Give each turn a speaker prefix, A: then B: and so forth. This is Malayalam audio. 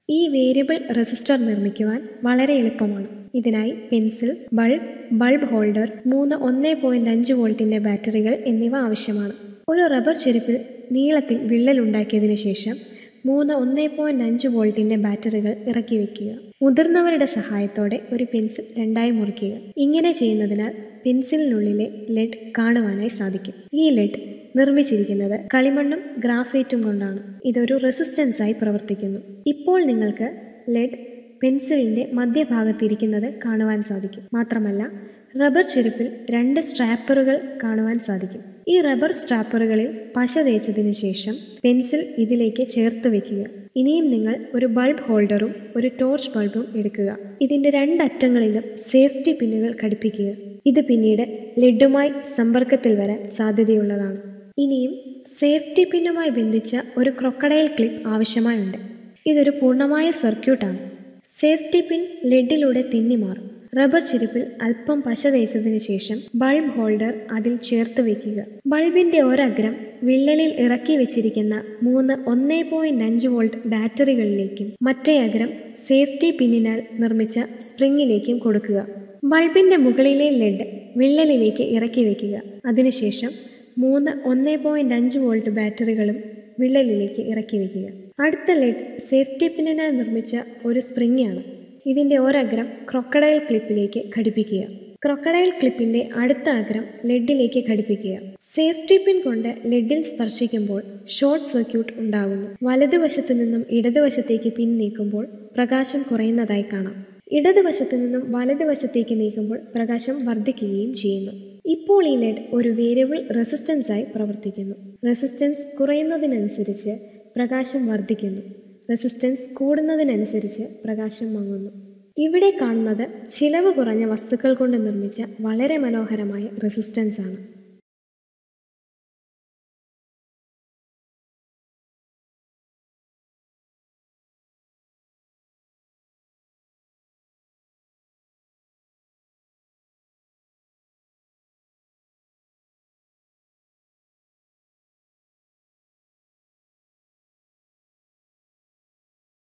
A: ഈ വേരിയബിൾ റെസിസ്റ്റർ നിർമ്മിക്കുവാൻ വളരെ എളുപ്പമാണ് ഇതിനായി പെൻസിൽ ബൾബ് ബൾബ് ഹോൾഡർ മൂന്ന് ഒന്ന് പോയിന്റ് അഞ്ച് വോൾട്ടിന്റെ ബാറ്ററികൾ എന്നിവ ആവശ്യമാണ് ഒരു റബ്ബർ ചെരുപ്പിൽ നീളത്തിൽ വിള്ളൽ ഉണ്ടാക്കിയതിനു ശേഷം മൂന്ന് ഒന്ന് പോയിന്റ് അഞ്ച് വോൾട്ടിന്റെ ബാറ്ററികൾ ഇറക്കി വെക്കുക മുതിർന്നവരുടെ സഹായത്തോടെ ഒരു പെൻസിൽ രണ്ടായി മുറിക്കുക ഇങ്ങനെ ചെയ്യുന്നതിനാൽ പെൻസിലിനുള്ളിലെ ലെഡ് കാണുവാനായി സാധിക്കും ഈ ലെഡ് നിർമ്മിച്ചിരിക്കുന്നത് കളിമണ്ണും ഗ്രാഫൈറ്റും കൊണ്ടാണ് ഇതൊരു റെസിസ്റ്റൻസായി പ്രവർത്തിക്കുന്നു ഇപ്പോൾ നിങ്ങൾക്ക് ലെഡ് പെൻസിലിന്റെ മധ്യഭാഗത്തിരിക്കുന്നത് കാണുവാൻ സാധിക്കും മാത്രമല്ല റബ്ബർ ചെരുപ്പിൽ രണ്ട് സ്ട്രാപ്പറുകൾ കാണുവാൻ സാധിക്കും ഈ റബ്ബർ സ്ട്രാപ്പറുകളിൽ പശ തേച്ചതിനു ശേഷം പെൻസിൽ ഇതിലേക്ക് ചേർത്ത് വെക്കുക ഇനിയും നിങ്ങൾ ഒരു ബൾബ് ഹോൾഡറും ഒരു ടോർച്ച് ബൾബും എടുക്കുക ഇതിന്റെ രണ്ടറ്റങ്ങളിലും സേഫ്റ്റി പിന്നുകൾ ഘടിപ്പിക്കുക ഇത് പിന്നീട് ലെഡുമായി സമ്പർക്കത്തിൽ വരാൻ സാധ്യതയുള്ളതാണ് ഇനിയും സേഫ്റ്റി പിന്നുമായി ബന്ധിച്ച ഒരു ക്രൊക്കഡൈൽ ക്ലിപ്പ് ആവശ്യമായുണ്ട് ഇതൊരു പൂർണ്ണമായ സർക്യൂട്ടാണ് സേഫ്റ്റി പിൻ ലെഡിലൂടെ തെന്നി മാറും റബ്ബർ ചെരുപ്പിൽ അല്പം പശ തേച്ചതിനു ശേഷം ബൾബ് ഹോൾഡർ അതിൽ ചേർത്ത് വയ്ക്കുക ബൾബിന്റെ ഒരഗ്രം വിള്ളലിൽ ഇറക്കി വെച്ചിരിക്കുന്ന മൂന്ന് ഒന്നേ പോയിന്റ് അഞ്ച് വോൾട്ട് ബാറ്ററികളിലേക്കും മറ്റേ അഗ്രം സേഫ്റ്റി പിന്നിനാൽ നിർമ്മിച്ച സ്പ്രിങ്ങിലേക്കും കൊടുക്കുക ബൾബിന്റെ മുകളിലെ ലെഡ് വിള്ളലിലേക്ക് ഇറക്കി വയ്ക്കുക അതിനുശേഷം മൂന്ന് ഒന്നേ പോയിന്റ് അഞ്ച് വോൾട്ട് ബാറ്ററികളും വിള്ളലിലേക്ക് ഇറക്കി വയ്ക്കുക അടുത്ത ലെഡ് സേഫ്റ്റി പിന്നിനാൽ നിർമ്മിച്ച ഒരു സ്പ്രിങ് ആണ് ഇതിന്റെ ഒരഗ്രം ക്രൊക്കഡൈൽ ക്ലിപ്പിലേക്ക് ഘടിപ്പിക്കുക ക്രൊക്കഡൈൽ ക്ലിപ്പിന്റെ അടുത്ത അഗ്രം ലെഡിലേക്ക് ഘടിപ്പിക്കുക സേഫ്റ്റി പിൻ കൊണ്ട് ലെഡിൽ സ്പർശിക്കുമ്പോൾ ഷോർട്ട് സർക്യൂട്ട് ഉണ്ടാകുന്നു വലതുവശത്തു നിന്നും ഇടതുവശത്തേക്ക് പിൻ നീക്കുമ്പോൾ പ്രകാശം കുറയുന്നതായി കാണാം ഇടതുവശത്തു നിന്നും വലതുവശത്തേക്ക് നീക്കുമ്പോൾ പ്രകാശം വർദ്ധിക്കുകയും ചെയ്യുന്നു ഇപ്പോൾ ഈ ലെഡ് ഒരു വേരിയബിൾ റെസിസ്റ്റൻസായി പ്രവർത്തിക്കുന്നു റെസിസ്റ്റൻസ് കുറയുന്നതിനനുസരിച്ച് പ്രകാശം വർദ്ധിക്കുന്നു റെസിസ്റ്റൻസ് കൂടുന്നതിനനുസരിച്ച് പ്രകാശം മങ്ങുന്നു ഇവിടെ കാണുന്നത് ചിലവ് കുറഞ്ഞ വസ്തുക്കൾ കൊണ്ട് നിർമ്മിച്ച വളരെ മനോഹരമായ റെസിസ്റ്റൻസ് ആണ്